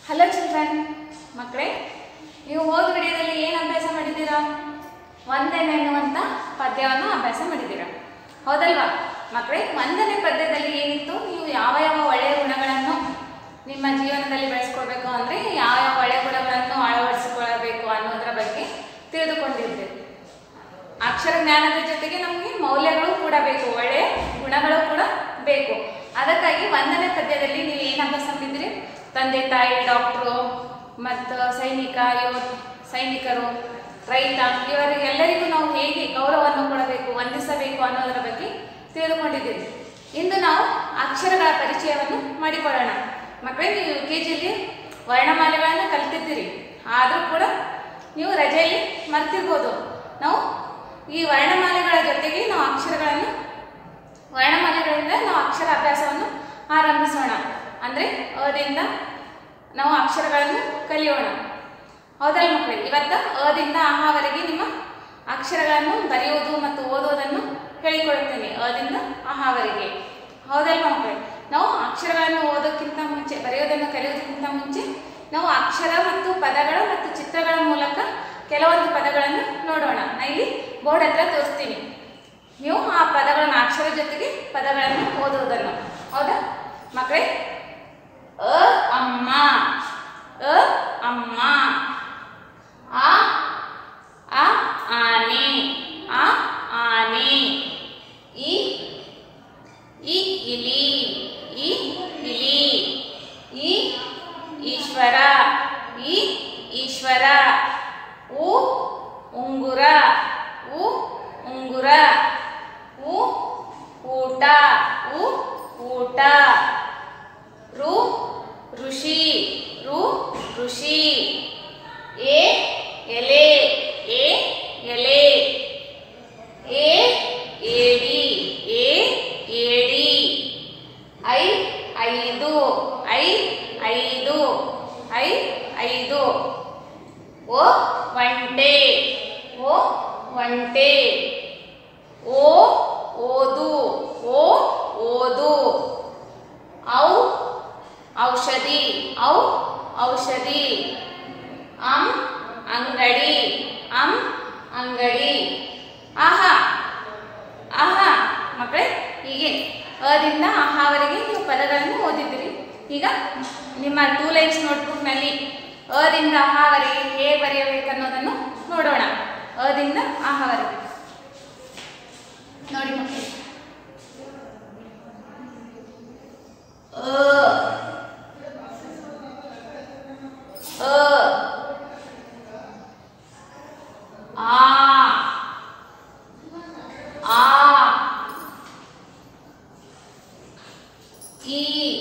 hello children ಮಕ್ಕಳೇ ನೀವು ಹೋದ ವಿಡಿಯೋದಲ್ಲಿ ಏನು ಅಭ್ಯಾಸ ಮಾಡಿದ್ದೀರಾ ಒಂದನೇ ಎನ್ನುವಂಥ ಪದ್ಯವನ್ನು ಅಭ್ಯಾಸ ಮಾಡಿದ್ದೀರಾ ಹೌದಲ್ವಾ ಮಕ್ಕಳೇ ಒಂದನೇ ಪದ್ಯದಲ್ಲಿ ಏನಿತ್ತು ನೀವು ಯಾವ ಯಾವ ಒಳ್ಳೆಯ ಗುಣಗಳನ್ನು ನಿಮ್ಮ ಜೀವನದಲ್ಲಿ ಬೆಳೆಸ್ಕೊಳ್ಬೇಕು ಅಂದರೆ ಯಾವ ಯಾವ ಒಳ್ಳೆಯ ಗುಣಗಳನ್ನು ಅಳವಡಿಸಿಕೊಳ್ಳಬೇಕು ಅನ್ನೋದರ ಬಗ್ಗೆ ತಿಳಿದುಕೊಂಡಿದ್ದೀರಿ ಅಕ್ಷರ ಜ್ಞಾನದ ಜೊತೆಗೆ ನಮಗೆ ಮೌಲ್ಯಗಳು ಕೂಡ ಬೇಕು ಒಳ್ಳೆಯ ಗುಣಗಳು ಕೂಡ ಬೇಕು ಅದಕ್ಕಾಗಿ ಒಂದನೇ ಪದ್ಯದಲ್ಲಿ ನೀವು ಏನು ಅಭ್ಯಾಸ ಮಾಡಿದ್ರಿ ತಂದೆ ತಾಯಿ ಡಾಕ್ಟ್ರು ಮತ್ತು ಸೈನಿಕ ಯೋಧ ಸೈನಿಕರು ರೈತ ಇವರಿಗೆಲ್ಲರಿಗೂ ನಾವು ಹೇಗೆ ಗೌರವವನ್ನು ಕೊಡಬೇಕು ವಂದಿಸಬೇಕು ಅನ್ನೋದರ ಬಗ್ಗೆ ತಿಳಿದುಕೊಂಡಿದ್ದೀರಿ ಇಂದು ನಾವು ಅಕ್ಷರಗಳ ಪರಿಚಯವನ್ನು ಮಾಡಿಕೊಳ್ಳೋಣ ಮಕ್ಕಳೇ ನೀವು ಯು ಕೆ ಜಿಯಲ್ಲಿ ವರ್ಣಮಾಲೆಗಳನ್ನು ಕಲಿತಿದ್ದೀರಿ ಆದರೂ ಕೂಡ ನೀವು ರಜೆಯಲ್ಲಿ ಮರ್ತಿರ್ಬೋದು ನಾವು ಈ ವರ್ಣಮಾಲೆಗಳ ಜೊತೆಗೆ ನಾವು ಅಕ್ಷರಗಳನ್ನು ವರ್ಣಮಾಲೆಗಳಿಂದ ನಾವು ಅಕ್ಷರ ಅಭ್ಯಾಸವನ್ನು ಆರಂಭಿಸೋಣ ಅಂದರೆ ಅದಿಂದ ನಾವು ಅಕ್ಷರಗಳನ್ನು ಕಲಿಯೋಣ ಹೌದಲ್ಲ ಮಕ್ಕಳೇ ಇವತ್ತು ಅದಿಂದ ಅಹಾವರೆಗೆ ನಿಮ್ಮ ಅಕ್ಷರಗಳನ್ನು ಬರೆಯುವುದು ಮತ್ತು ಓದುವುದನ್ನು ಹೇಳಿಕೊಡುತ್ತೇನೆ ಅದಿಂದ ಅಹಾವರೆಗೆ ಹೌದಲ್ವಾ ಮಕ್ಕಳೇ ನಾವು ಅಕ್ಷರಗಳನ್ನು ಓದೋಕ್ಕಿಂತ ಮುಂಚೆ ಬರೆಯೋದನ್ನು ಕಲಿಯೋದಕ್ಕಿಂತ ಮುಂಚೆ ನಾವು ಅಕ್ಷರ ಮತ್ತು ಪದಗಳ ಮತ್ತು ಚಿತ್ರಗಳ ಮೂಲಕ ಕೆಲವೊಂದು ಪದಗಳನ್ನು ನೋಡೋಣ ನಾ ಇಲ್ಲಿ ಬೋರ್ಡ್ ಹತ್ರ ತೋರಿಸ್ತೀನಿ ನೀವು ಆ ಪದಗಳನ್ನು ಅಕ್ಷರ ಜೊತೆಗೆ ಪದಗಳನ್ನು ಓದುವುದನ್ನು ಹೌದಾ ಮಕ್ಕಳೇ ಅ ಅಮ್ಮ ಅ ಅಮ್ಮ ಆ ಆ ಆನೆ ಆ ಆನೆ ಈ ಈ ಇಲಿ ಈ ಇಲಿ ಈ ಈಶ್ವರ ಈ ಈಶ್ವರ ಉ ಉಂಗುರ ಉ ಉಂಗುರ ಉ ಊಟ ಉ ಊಟ ರು ಋಷಿ ರು ಋಷಿ ಎ ಎಲೆ ಎ ಎಲೆ ಎ ಏಡಿ ಎ ಏಡಿ ಐ ಐದು ಐ ಐದು ಐ ಐದು ಓ ಒಂಟೆ ಓ ಒಂಟೆ ಓ ಓದು ಓ ಓದು ಔ ಔಷಧಿ ಔ ಔಷಧಿ ಅಂ ಅಂಗಡಿ ಅಂ ಅಂಗಡಿ ಆಹಾ ಆಹಾ ಮಕ್ಕಳೇ ಹೀಗೆ ಅದಿಂದ ಆಹಾವರೆಗೆ ನೀವು ಪದಗಳನ್ನು ಓದಿದ್ದೀರಿ ಈಗ ನಿಮ್ಮ ಟೂ ಲೈನ್ಸ್ ನೋಟ್ಬುಕ್ನಲ್ಲಿ ಅದಿಂದ ಆಹಾವರೆಗೆ ಹೇಗೆ ಬರೆಯಬೇಕು ಅನ್ನೋದನ್ನು ನೋಡೋಣ ಅದಿಂದ ಆಹಾವರೆಗೆ ನೋಡಿ ಮಕ್ಕಳೇ ಅ ಅ ಆ ಆ ಈ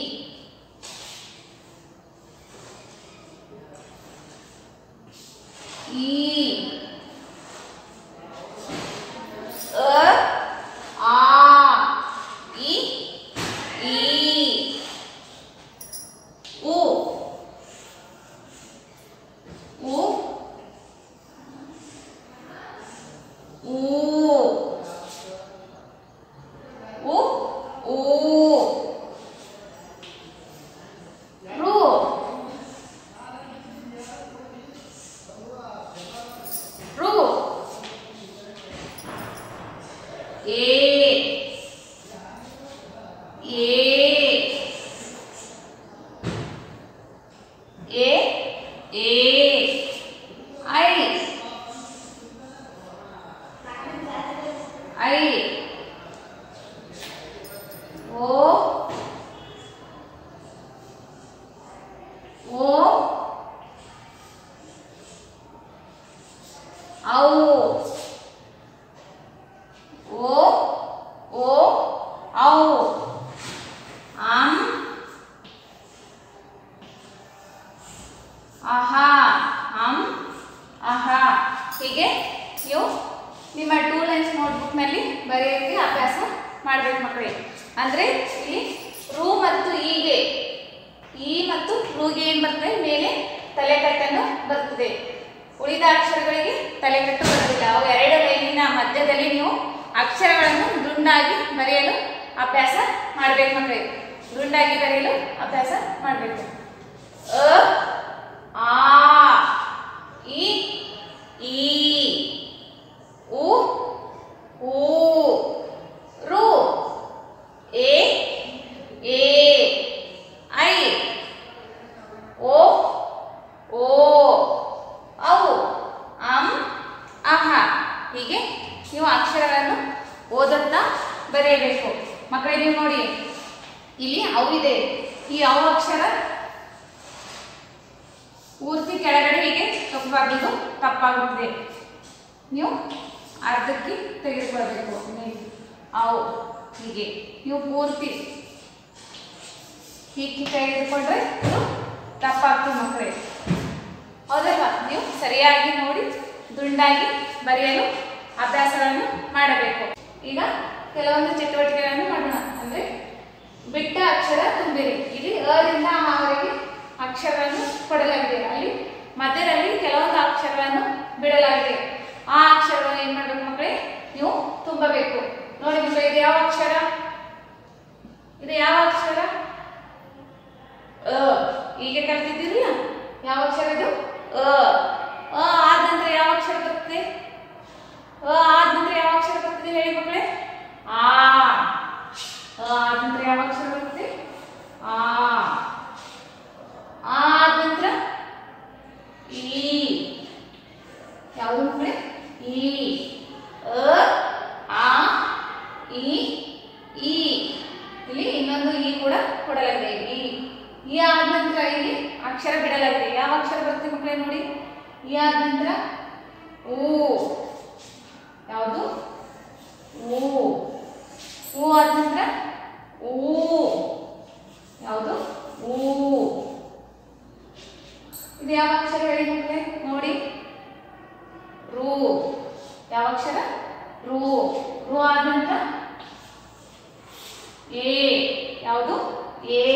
ಈ ಅ ಆ ಇ ಈ ಉ ಉ ಊ ಉ ಊ ರು ರು ಏ ಏ ಎ ಎ ಐ ಐ ಓ ಓ ಔ ಓ ಓ ಔ ಅಂ ಆಹಾ ಅಂ ಆಹಾ ಹೀಗೆ ನೀವು ನಿಮ್ಮ ಟೂ ಲೈನ್ಸ್ ನೋಟ್ಬುಕ್ನಲ್ಲಿ ಬರೆಯೋಕ್ಕೆ ಅಭ್ಯಾಸ ಮಾಡಬೇಕು ಮಕ್ಕಳಿಗೆ ಅಂದರೆ ಇಲ್ಲಿ ರು ಮತ್ತು ಈಗೆ ಈ ಮತ್ತು ರೂಗೆ ಏನು ಬರ್ತದೆ ಮೇಲೆ ತಲೆಕಟ್ಟನ್ನು ಬರ್ತದೆ ಉಳಿದ ಅಕ್ಷರಗಳಿಗೆ ತಲೆಕಟ್ಟು ಬರುವುದಿಲ್ಲ ಅವು ಎರಡು ಲೈನಿನ ಮಧ್ಯದಲ್ಲಿ ನೀವು ಅಕ್ಷರಗಳನ್ನು ದುಂಡಾಗಿ ಬರೆಯಲು ಅಭ್ಯಾಸ ಮಾಡಬೇಕು ಮಕ್ಕಳಿಗೆ ದುಂಡಾಗಿ ಬರೆಯಲು ಅಭ್ಯಾಸ ಮಾಡಬೇಕು ಅ ಆ ಇ ಈ ಉ ಊ ರು ಎ ಎ ಐ ಓ ಓ ಔ ಅಂ ಅಹ ಹೀಗೆ ನೀವು ಅಕ್ಷರಗಳನ್ನು ಓದುತ್ತಾ ಬರೆಯಬೇಕು ಮಕ್ಕಳೇ ನೀವು ನೋಡಿ ಇಲ್ಲಿ ಅವು ಇದೆ ಈ ಅವು ಅಕ್ಷರ ಪೂರ್ತಿ ಕೆಳಗಡೆ ಹೀಗೆ ತಪ್ಪಾಗಿದ್ದು ತಪ್ಪಾಗುತ್ತದೆ ನೀವು ಅರ್ಧಕ್ಕೆ ತೆಗೆದುಕೊಳ್ಬೇಕು ನೀವು ಅವು ಹೀಗೆ ನೀವು ಪೂರ್ತಿ ಹೀಗೆ ತೆಗೆದುಕೊಂಡ್ರೆ ಇದು ತಪ್ಪಾಗ್ತದೆ ಮಕ್ಕಳೇ ಹೌದಲ್ವಾ ನೀವು ಸರಿಯಾಗಿ ನೋಡಿ ದುಂಡಾಗಿ ಬರೆಯಲು ಅಭ್ಯಾಸಗಳನ್ನು ಮಾಡಬೇಕು ಈಗ ಕೆಲವೊಂದು ಚಟುವಟಿಕೆಗಳನ್ನು ಮಾಡೋಣ ಅಂದರೆ ಬಿಟ್ಟ ಅಕ್ಷರ ತುಂಬಿರಿ ಇಲ್ಲಿ ಅದಿಂದ ಆವರೆಗೆ ಅಕ್ಷರಗಳನ್ನು ಕೊಡಲಾಗಿದೆ ಅಲ್ಲಿ ಮಧ್ಯದಲ್ಲಿ ಕೆಲವೊಂದು ಅಕ್ಷರಗಳನ್ನು ಬಿಡಲಾಗಿದೆ ಆ ಅಕ್ಷರವನ್ನು ಏನು ಮಾಡಬೇಕು ಮಕ್ಕಳೇ ನೀವು ತುಂಬಬೇಕು ನೋಡಿ ಮಕ್ಕಳೇ ಇದು ಯಾವ ಅಕ್ಷರ ಇದು ಯಾವ ಅಕ್ಷರ ಅ ಈಗ ಕಲ್ತಿದ್ದೀರಲ್ಲ ಯಾವ ಅಕ್ಷರ ಇದು ಅ ಅ ಆದ ನಂತರ ಯಾವ ಅಕ್ಷರ ಬರುತ್ತೆ ಅ ಆದ ನಂತರ ಯಾವ ಅಕ್ಷರ ಬರ್ತದೆ ಹೇಳಿ ಮಕ್ಕಳೇ ಆ ಅ ಆದ ನಂತರ ಯಾವ ಅಕ್ಷರ ಬರುತ್ತೆ ಆ ಆ ಆದ ನಂತರ ಈ ಯಾವುದು ಮಕ್ಕಳೇ ಈ ಅ ಆ ಈ ಈ ಇಲ್ಲಿ ಇನ್ನೊಂದು ಈ ಕೂಡ ಕೊಡಲಾಗಿದೆ ಈ ಈ ಆದ ನಂತರ ಇಲ್ಲಿ ಅಕ್ಷರ ಬಿಡಲಾಗಿದೆ ಯಾವ ಅಕ್ಷರ ಬರುತ್ತೆ ಮಕ್ಕಳೇ ನೋಡಿ ಈ ಆದ ನಂತರ ಊ ಯಾವುದು ಊ ಊ ಆದ ನಂತರ ಊ ಯಾವುದು ಊ ಇದು ಯಾವ ಅಕ್ಷರ ಹೇಳಿ ಮಕ್ಕಳೇ ನೋಡಿ ರೂ ಯಾವ ಅಕ್ಷರ ರೂ ರೂ ಆದ ನಂತರ ಎ ಯಾವುದು ಎ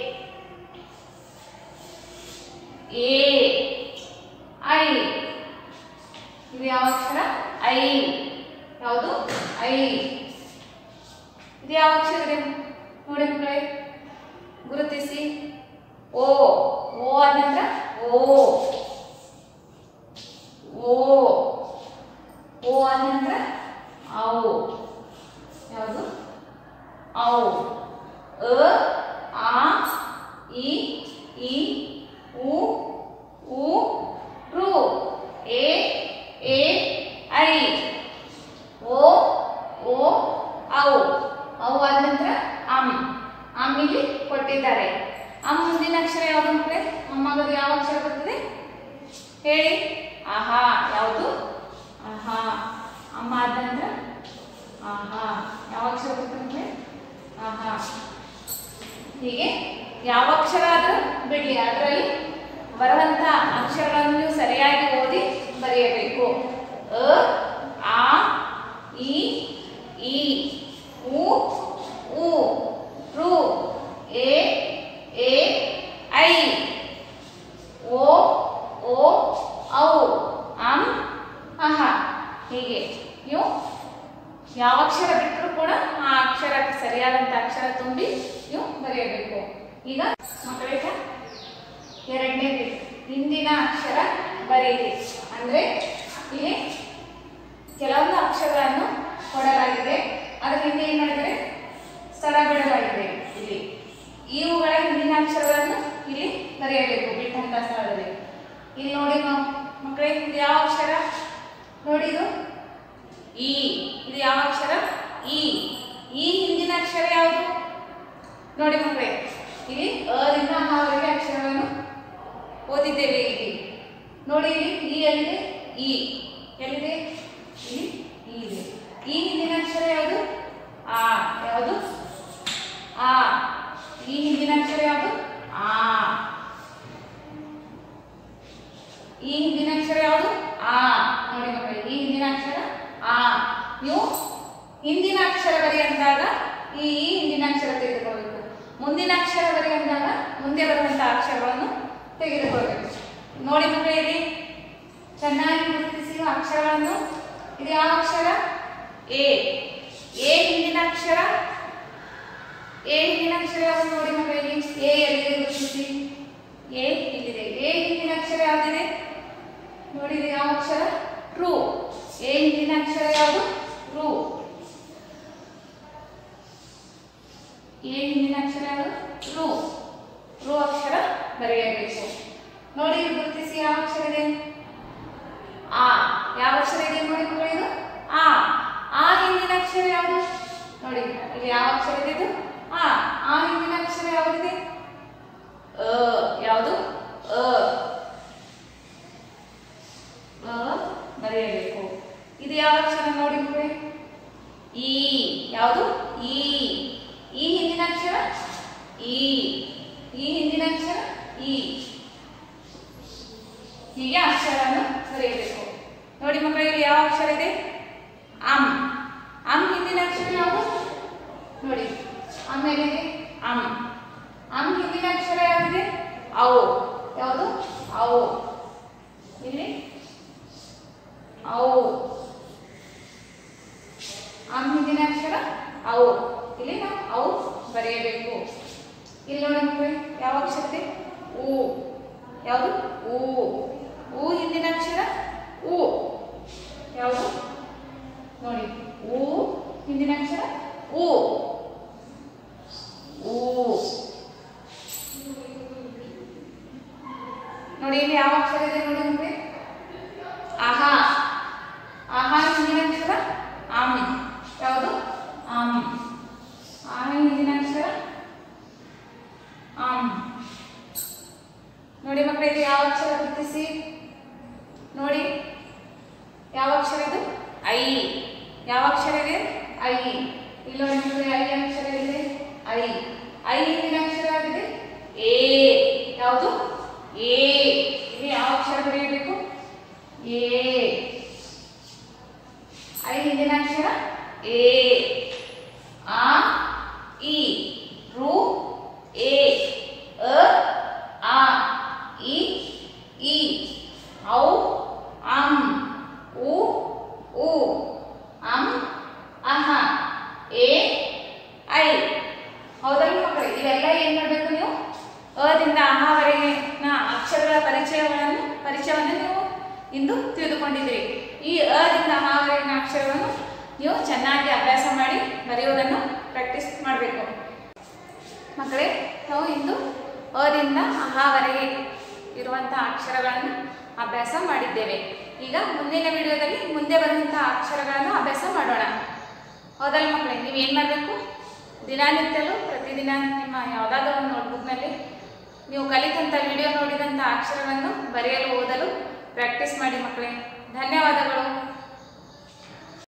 ಎ ಐ ಇದು ಯಾವ ಅಕ್ಷರ ಐ ಯಾವುದು ಐ ಇದು ಯಾವ ಅಕ್ಷರ ಇದೆ ನೋಡಿ ಮಕ್ಕಳೇ ಗುರುತಿಸಿ ಓ ಓ ಆದ ನಂತರ ಓ ಓ ಓ ಆದ ನಂತರ ಔ ಯಾವುದು ಔ ಅ ಆ ಇ ಈ ಉ ಉ ರು ಎ ಎ ಐ ಓ ಓ ಔ ಔ ಆದ ನಂತರ ಅಂ ಅಂ ಇಲ್ಲಿ ಕೊಟ್ಟಿದ್ದಾರೆ ಅಂ ಮುಂದಿನ ಅಕ್ಷರ ಯಾವುದು ಮಕ್ಕಳೇ ಅಮ್ಮಗದು ಯಾವ ಅಕ್ಷರ ಬರ್ತದೆ ಹೇಳಿ ಆಹಾ ಯಾವುದು ಆಹಾ ಅಮ್ಮ ಆದ ನಂತರ ಆಹಾ ಯಾವ ಅಕ್ಷರ ಬರ್ತದೆ ಮಕ್ಕಳೇ ಆಹಾ ಹೀಗೆ ಯಾವ ಅಕ್ಷರ ಆದರೂ ಬಿಡಲಿ ಅದರಲ್ಲಿ ಬರುವಂಥ ಅಕ್ಷರಗಳನ್ನು ನೀವು ಸರಿಯಾಗಿ ಓದಿ ಬರೆಯಬೇಕು ಅ ಆ ಇ ಈ ಉ ಉ ರು ಎ ಎ ಐ ಓ ಓ ಔ ಅಂ ಅಹ ಹೀಗೆ ನೀವು ಯಾವ ಅಕ್ಷರ ಬಿಟ್ಟರೂ ಕೂಡ ಆ ಅಕ್ಷರಕ್ಕೆ ಸರಿಯಾದಂಥ ಅಕ್ಷರ ತುಂಬಿ ನೀವು ಬರೆಯಬೇಕು ಈಗ ಮಕ್ಕಳಿಗೆ ಎರಡನೇ ಹಿಂದಿನ ಅಕ್ಷರ ಬರೆಯಿರಿ ಅಂದರೆ ಇಲ್ಲಿ ಕೆಲವೊಂದು ಅಕ್ಷರಗಳನ್ನು ಕೊಡಲಾಗಿದೆ ಅದರ ಹಿಂದೆ ಏನು ಮಾಡಿದರೆ ಸ್ಥಳ ಬಿಡಲಾಗಿದೆ ಇಲ್ಲಿ ಇವುಗಳ ಹಿಂದಿನ ಅಕ್ಷರಗಳನ್ನು ಇಲ್ಲಿ ಬರೆಯಬೇಕು ಬಿಟ್ಟಂತ ಸ್ಥಳದಲ್ಲಿ ಇಲ್ಲಿ ನೋಡಿ ಮ- ಮಕ್ಕಳೇ ಇದು ಯಾವ ಅಕ್ಷರ ನೋಡಿ ಇದು ಈ ಇದು ಯಾವ ಅಕ್ಷರ ಈ ಈ ಹಿಂದಿನ ಅಕ್ಷರ ಯಾವುದು ನೋಡಿ ಮಕ್ಕಳೇ ಇಲ್ಲಿ ಅದಿಂದ ಹಾವರೆಗೆ ಅಕ್ಷರಗಳನ್ನು ಓದಿದ್ದೇವೆ ಇಲ್ಲಿ ನೋಡಿ ಇಲ್ಲಿ ಈ ಎಲ್ಲಿದೆ ಈ ಎಲ್ಲಿದೆ ಇಲ್ಲಿ ಈ ಇದೆ ಈ ಹಿಂದಿನ ಅಕ್ಷರ ಯಾವುದು ಆ ಯಾವುದು ಆ ಈ ಹಿಂದಿನ ಅಕ್ಷರ ಯಾವುದು ಆ ಈ ಹಿಂದಿನ ಅಕ್ಷರ ಯಾವುದು ಆ ನೋಡಿ ಮಕ್ಕಳೇ ಈ ಹಿಂದಿನ ಅಕ್ಷರ ಆ ನೀವು ಹಿಂದಿನ ಅಕ್ಷರ ಬರಿ ಅಂದಾಗ ಈ ಈ ಹಿಂದಿನ ಅಕ್ಷರ ತೆಗೆದುಕೊಳ್ಬೇಕು ಮುಂದಿನ ಅಕ್ಷರ ಬರಿ ಅಂದಾಗ ಮುಂದೆ ಬರುವಂತಹ ಅಕ್ಷರಗಳನ್ನು ತೆಗೆದುಕೊಳ್ಬೇಕು ನೋಡಿ ಮಕ್ಕಳೇ ಇಲ್ಲಿ ಚೆನ್ನಾಗಿ ಗುರುತಿಸಿ ಅಕ್ಷರಗಳನ್ನು ಇದು ಯಾವ ಅಕ್ಷರ ಎ ಎ ಹಿಂದಿನ ಅಕ್ಷರ ಎ ಹಿಂದಿನ ಅಕ್ಷರ ಯಾವುದು ನೋಡಿ ಮಕ್ಕಳಿಗೆ ಎ ಎಲ್ಲಿದೆ ಗುರುತಿಸಿ ಎ ಇಲ್ಲಿದೆ ಎ ಹಿಂದಿನ ಅಕ್ಷರ ಅಕ್ಷರ ಯಾವುದಿದೆ ನೋಡಿ ಇದು ಯಾವ ಅಕ್ಷರ ರು ಎ ಹಿಂದಿನ ಅಕ್ಷರ ಯಾವುದು ರು ಎ ಹಿಂದಿನ ಅಕ್ಷರ ಯಾವುದು ರು ರು ಅಕ್ಷರ ಬರೆಯಬೇಕು ನೋಡಿ ಇಲ್ಲಿ ಗುರುತಿಸಿ ಯಾವ ಅಕ್ಷರ ಇದೆ ಆ ಯಾವ ಅಕ್ಷರ ಇದೆ ನೋಡಿ ಮಕ್ಕಳು ಇದು ಆ ಆ ಹಿಂದಿನ ಅಕ್ಷರ ಯಾವುದು ನೋಡಿ ಇಲ್ಲಿ ಯಾವ ಅಕ್ಷರ ಇದೆ ಇದು ಆ ಆ ಹಿಂದಿನ ಅಕ್ಷರ ಯಾವುದಿದೆ ಅ ಯಾವುದು ಅ ಅ ಬರೆಯಬೇಕು ಇದು ಯಾವ ಅಕ್ಷರ ನೋಡಿ ಮಕ್ಕಳೇ ಈ ಯಾವುದು ಈ ಈ ಹಿಂದಿನ ಅಕ್ಷರ ಈ ಈ ಹಿಂದಿನ ಅಕ್ಷರ ಈ ಹೀಗೆ ಅಕ್ಷರವನ್ನು ಬರೆಯಬೇಕು ನೋಡಿ ಮಕ್ಕಳೇ ಇಲ್ಲಿ ಯಾವ ಅಕ್ಷರ ಇದೆ ಅಂ ಅಂ ಹಿಂದಿನ ಅಕ್ಷರ ಯಾವುದು ನೋಡಿ ಆಮೇಲೆ ಇದೆ ಅಂ ಅಂ ಹಿಂದಿನ ಅಕ್ಷರ ಯಾವುದಿದೆ ಅವು ಯಾವುದು ಅವು ಇಲ್ಲಿ ಅವು ಅಂ ಹಿಂದಿನ ಅಕ್ಷರ ಅವು ಇಲ್ಲಿ ನಾವು ಅವು ಬರೆಯಬೇಕು ಇಲ್ಲಿ ನೋಡಿ ಮಕ್ಕಳೇ ಯಾವ ಅಕ್ಷರ ಇದೆ ಊ ಯಾವುದು ಊ ಊ ಹಿಂದಿನ ಅಕ್ಷರ ಊ ಯಾವುದು ನೋಡಿ ಊ ಹಿಂದಿನ ಅಕ್ಷರ ಊ ಊ ನೋಡಿ ಇಲ್ಲಿ ಯಾವ ಅಕ್ಷರ ಇದೆ ನೋಡಿ ಮಕ್ಕಳೇ ಆಹಾ ಆಹಾ ಹಿಂದಿನ ಅಕ್ಷರ ಆಮ್ ಯಾವುದು ಆಮ್ ಆಹಾ ಹಿಂದಿನ ಅಕ್ಷರ ಆಮ್ ನೋಡಿ ಮಕ್ಕಳೇ ಇದು ಯಾವ ಅಕ್ಷರ ಗುರುತಿಸಿ ನೋಡಿ ಯಾವ ಅಕ್ಷರ ಇದು ಐ ಯಾವ ಅಕ್ಷರ ಇದೆ ಐ ಇಲ್ಲಿ ನೋಡಿ ಮಕ್ಕಳೇ ಐ ಅಕ್ಷರ ಇದೆ ಐ ಐ ಹಿಂದಿನ ಅಕ್ಷರ ಯಾವ್ದಿದೆ ಎ ಯಾವುದು ಎ ಇಲ್ಲಿ ಯಾವ ಅಕ್ಷರ ಬರೆಯಬೇಕು ಎ ಐ ಹಿಂದಿನ ಅಕ್ಷರ ಎ ಆ ಇ ರು ಎ ಅ ಆ ಇ ಈ ಔ ಅಂ ಉ ಉ ಅಂ ಅಹ ಎ ಐ ಹೌದಲ್ಲ ಮಕ್ಕಳೇ ಇವೆಲ್ಲ ಏನ್ ಮಾಡಬೇಕು ನೀವು ಅದಿಂದ ಅಹವರೆಗಿನ ಅಕ್ಷರಗಳ ಪರಿಚಯಗಳನ್ನು ಪರಿಚಯವನ್ನು ನೀವು ಇಂದು ತಿಳಿದುಕೊಂಡಿದ್ದೀರಿ ಈ ಅದಿಂದ ಅಹವರೆಗಿನ ಅಕ್ಷರಗಳನ್ನು ನೀವು ಚೆನ್ನಾಗಿ ಅಭ್ಯಾಸ ಮಾಡಿ ಬರೆಯುವುದನ್ನು ಪ್ರಾಕ್ಟೀಸ್ ಮಾಡಬೇಕು ಮಕ್ಕಳೇ ನಾವು ಇಂದು ಅದಿಂದ ಅಹಾವರೆಗೆ ಇರುವಂತಹ ಅಕ್ಷರಗಳನ್ನು ಅಭ್ಯಾಸ ಮಾಡಿದ್ದೇವೆ ಈಗ ಮುಂದಿನ ವಿಡಿಯೋದಲ್ಲಿ ಮುಂದೆ ಬರುವಂತಹ ಅಕ್ಷರಗಳನ್ನು ಅಭ್ಯಾಸ ಮಾಡೋಣ ಹೌದಲ್ಲ ಮಕ್ಕಳೇ ನೀವು ಏನು ಮಾಡಬೇಕು ದಿನನಿತ್ಯಲೂ ಪ್ರತಿದಿನ ನಿಮ್ಮ ಯಾವುದಾದ್ರೂ ಒಂದು ನೋಟ್ಬುಕ್ನಲ್ಲಿ ನೀವು ಕಲಿತಂಥ ವಿಡಿಯೋ ನೋಡಿದಂಥ ಅಕ್ಷರಗಳನ್ನು ಬರೆಯಲು ಓದಲು ಪ್ರಾಕ್ಟೀಸ್ ಮಾಡಿ ಮಕ್ಕಳೇ ಧನ್ಯವಾದಗಳು